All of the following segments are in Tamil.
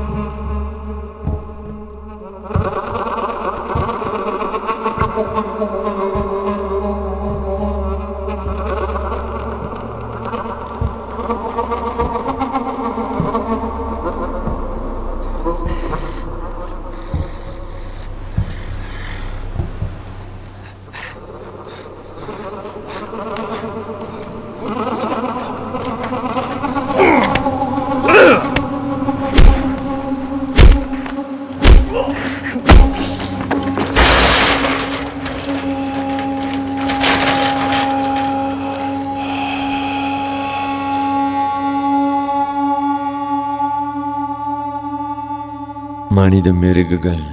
மனித மிருகுகள்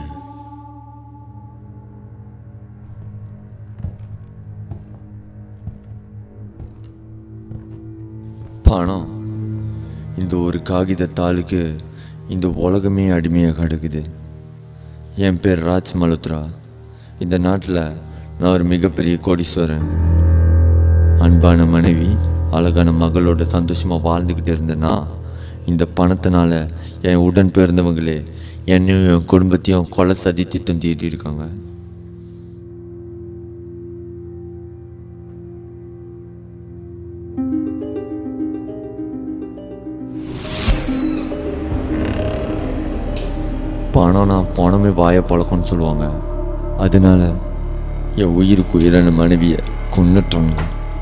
பணம் இந்த ஒரு காகித தாளுக்கு இந்த உலகமே அடிமையாக கிடக்குது என் பேர் ராஜ் மலுத்ரா இந்த நாட்டில் நான் ஒரு மிகப்பெரிய கோடீஸ்வரன் அன்பான மனைவி அழகான மகளோட சந்தோஷமாக வாழ்ந்துக்கிட்டு இருந்தேன்னா இந்த பணத்தினால என் உடன் பிறந்தவங்களே என்னையும் என் குடும்பத்தையும் கொலை சதி திட்டம் தீட்டி இருக்காங்க பணம்னா பணமே வாயை பழக்கம்னு சொல்லுவாங்க அதனால என் உயிருக்கு உயிரான மனைவியை கொன்னுட்டாங்க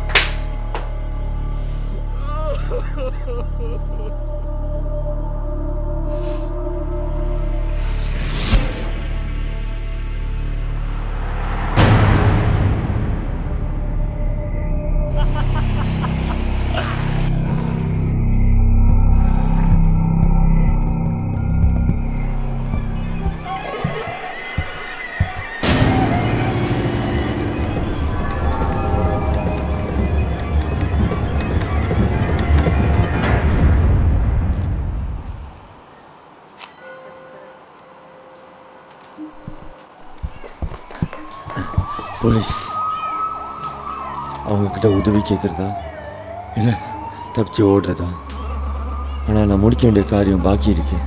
போலீஸ் அவங்கக்கிட்ட உதவி கேட்குறதா இல்லை தப்பிச்சு ஓடுறதா ஆனால் நான் முடிக்க வேண்டிய காரியம் பாக்கி இருக்கு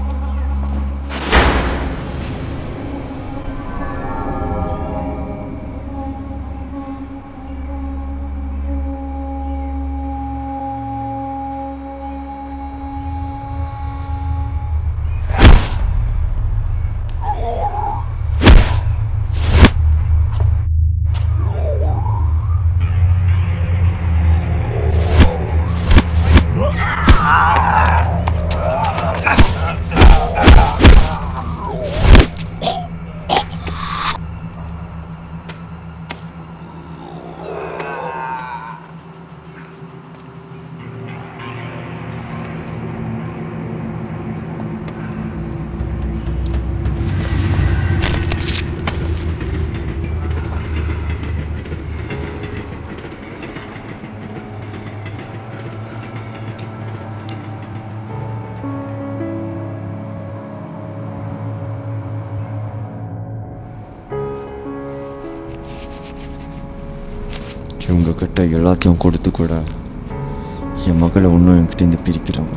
இவங்க கிட்ட எல்லாத்தையும் கொடுத்து கூட என் மகளை இன்னும் என்கிட்டேருந்து பிரிக்கிறாங்க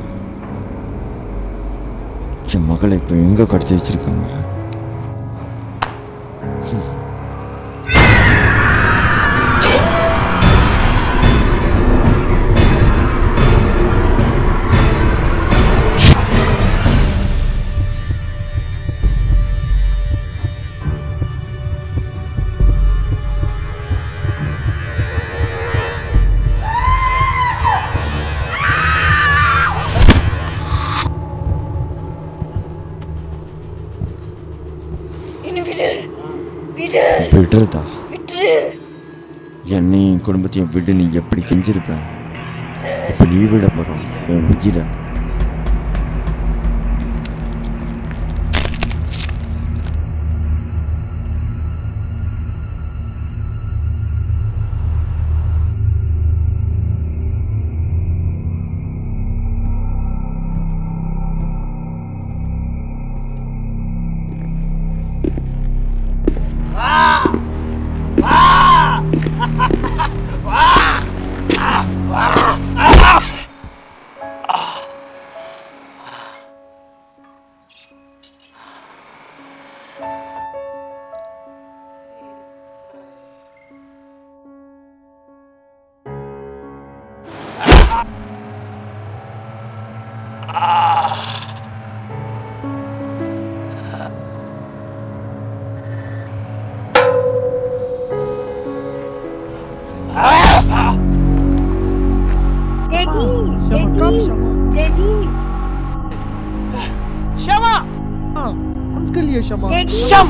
என் மகளை இப்போ எங்கே கடத்தி வச்சிருக்காங்க என்னை விடு விடு விடுறதா விட்டுரு என்னையும் என் குடும்பத்தையும் விடு நீ எப்படி கெஞ்சிருப்ப இப்போ நீ விட போகிறோம் உன் உயிரை ஷமா अंकल ये क्षमा ஷம்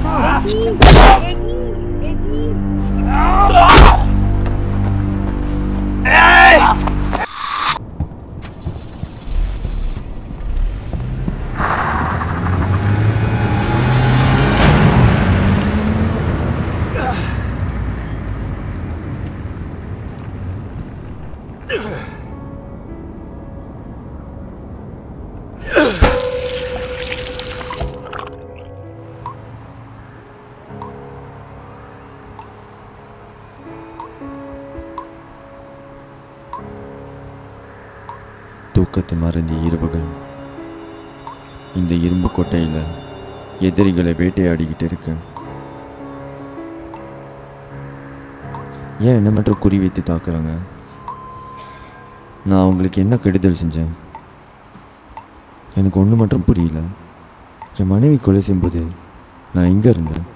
தூக்கத்தை மறந்த இரவுகள் இந்த இரும்பு கொட்டையில் எதிரிகளை வேட்டையாடிக்கிட்டு இருக்கேன் ஏன் என்ன மட்டும் குறி வைத்து தாக்குறாங்க நான் அவங்களுக்கு என்ன கெடுதல் செஞ்சேன் எனக்கு ஒன்று மட்டும் புரியல என் மனைவி கொலை செய்யும்போது நான் எங்கே இருந்தேன்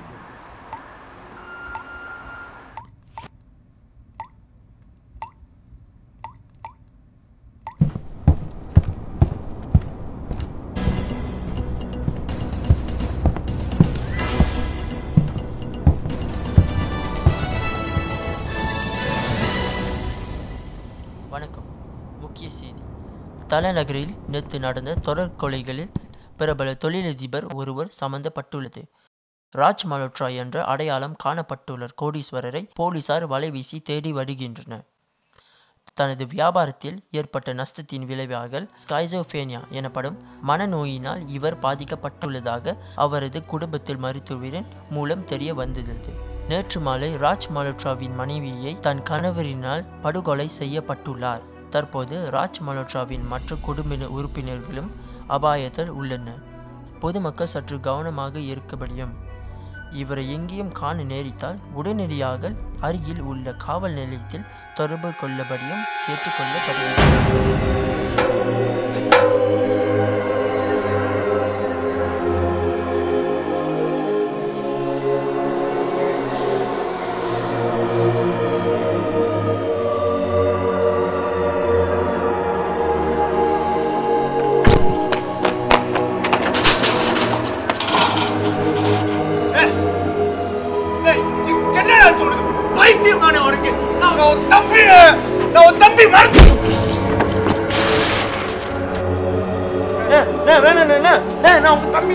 வணக்கம் முக்கிய செய்தி தலைநகரில் நேற்று நடந்த தொடர் கொலைகளில் பிரபல தொழிலதிபர் ஒருவர் சம்பந்தப்பட்டுள்ளது ராஜ் மலோட்ரா என்ற அடையாளம் காணப்பட்டுள்ள கோடீஸ்வரரை போலீசார் வலைவீசி தேடி வருகின்றனர் தனது வியாபாரத்தில் ஏற்பட்ட நஷ்டத்தின் விளைவாக ஸ்கைசோஃபேனியா எனப்படும் மனநோயினால் இவர் பாதிக்கப்பட்டுள்ளதாக அவரது குடும்பத்தில் மருத்துவரின் மூலம் தெரிய வந்துள்ளது நேற்று மாலை ராஜ் மலோட்ராவின் மனைவியை தன் கணவரினால் படுகொலை செய்யப்பட்டுள்ளார் தற்போது ராஜ் மலோட்ராவின் மற்ற குடும்ப உறுப்பினர்களும் அபாயத்தில் உள்ளனர் பொதுமக்கள் சற்று கவனமாக இருக்கபடியும் இவரை எங்கேயும் காண நேரித்தால் உடனடியாக அருகில் உள்ள காவல் நிலையத்தில் தொடர்பு கொள்ளபடியும் கேட்டுக்கொள்ளப்படுகிறது ஏய், இ- என்னடா சொல்றது பைத்தியமான உனக்கு நான் உன் தம்பி நான் உன் தம்பி மறந்து வேணாம் நான் உன் தம்பி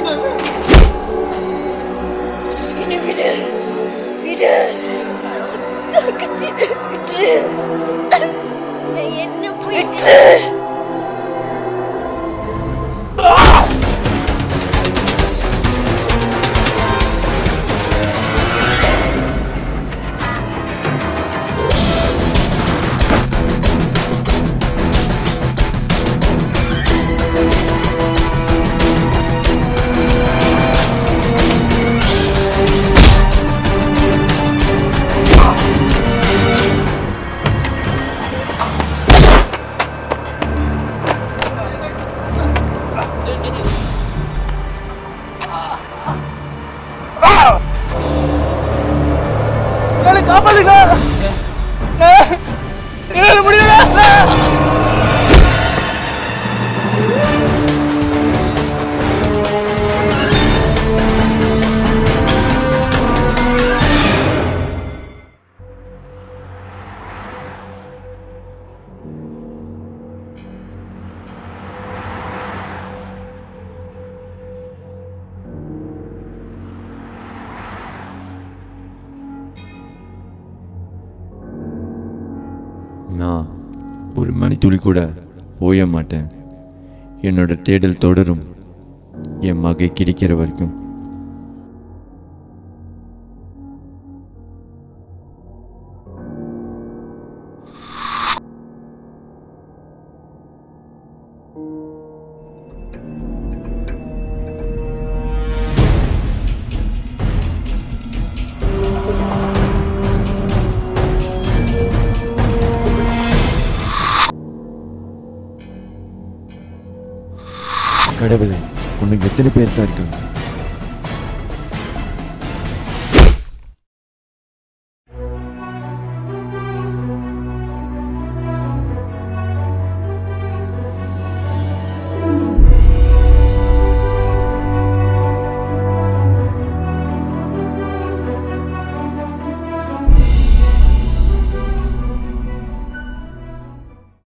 என்னை விடு விடு தங்கச்சியை விட்டு நான் என்ன போயிட்டு காப்பாத்துங்க என்னால முடியல நான் ஒரு மணித்துளி கூட ஓய மாட்டேன் என்னோட தேடல் தொடரும் என் மகை கிடைக்கிற வரைக்கும் கடவுளே உனக்கு எத்தனை பேர் தான் இருக்காங்க